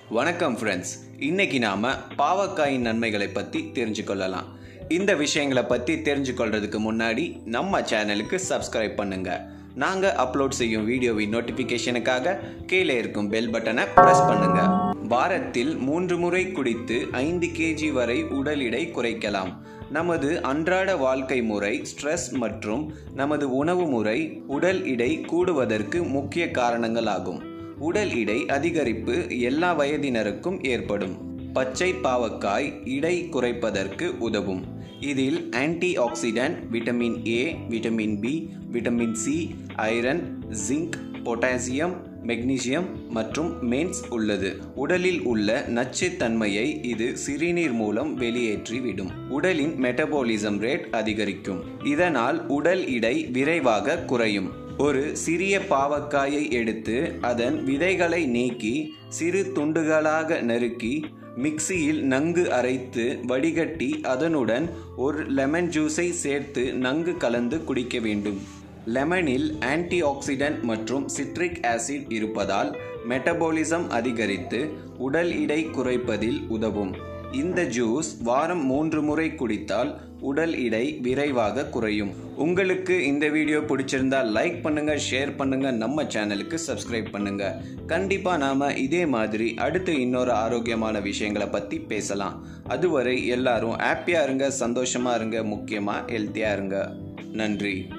வணக்கம் ஃப்ரெண்ட்ஸ் இன்னைக்கு நாம பாவக்காயின் நன்மைகளை பத்தி தெரிஞ்சு கொள்ளலாம் இந்த விஷயங்களை பத்தி தெரிஞ்சு கொள்றதுக்கு முன்னாடி நம்ம சேனலுக்கு சப்ஸ்கிரைப் பண்ணுங்க நாங்க அப்லோட் செய்யும் வீடியோவின் நோட்டிபிகேஷனுக்காக கீழே இருக்கும் பெல் பட்டனை பிரஸ் பண்ணுங்க வாரத்தில் மூன்று முறை குடித்து ஐந்து கேஜி வரை உடல் எடை குறைக்கலாம் நமது அன்றாட வாழ்க்கை முறை ஸ்ட்ரெஸ் மற்றும் நமது உணவு முறை உடல் எடை கூடுவதற்கு முக்கிய காரணங்களாகும் உடல் எடை அதிகரிப்பு எல்லா வயதினருக்கும் ஏற்படும் பச்சை பாவக்காய் இடை குறைப்பதற்கு உதவும் இதில் antioxidant vitamin A vitamin B vitamin C iron zinc potassium magnesium மற்றும் மென்ஸ் உள்ளது உடலில் உள்ள நச்சுத்தன்மையை இது சிறுநீர் மூலம் வெளியேற்றி விடும் உடலின் மெட்டபாலிசம் ரேட் அதிகரிக்கும் இதனால் உடல் எடை விரைவாக குறையும் ஒரு சிறிய பாவக்காயை எடுத்து அதன் விதைகளை நீக்கி சிறு துண்டுகளாக நறுக்கி மிக்சியில் நன்கு அரைத்து வடிகட்டி அதனுடன் ஒரு லெமன் ஜூஸை சேர்த்து நன்கு கலந்து குடிக்க வேண்டும் லெமனில் ஆன்டி ஆக்சிடென்ட் மற்றும் சிட்ரிக் ஆசிட் இருப்பதால் மெட்டபாலிசம் அதிகரித்து உடல் எடை குறைப்பதில் உதவும் இந்த ஜூஸ் வாரம் மூன்று முறை குடித்தால் உடல் எடை விரைவாக குறையும் உங்களுக்கு இந்த வீடியோ பிடிச்சிருந்தா லைக் பண்ணுங்க ஷேர் பண்ணுங்க நம்ம சேனலுக்கு சப்ஸ்கிரைப் பண்ணுங்க கண்டிப்பா நாம இதே மாதிரி அடுத்து இன்னொரு ஆரோக்கியமான விஷயங்களை பத்தி பேசலாம் அதுவரை எல்லாரும் ஹாப்பியா இருங்க சந்தோஷமா இருங்க முக்கியமா ஹெல்த்தியா இருங்க நன்றி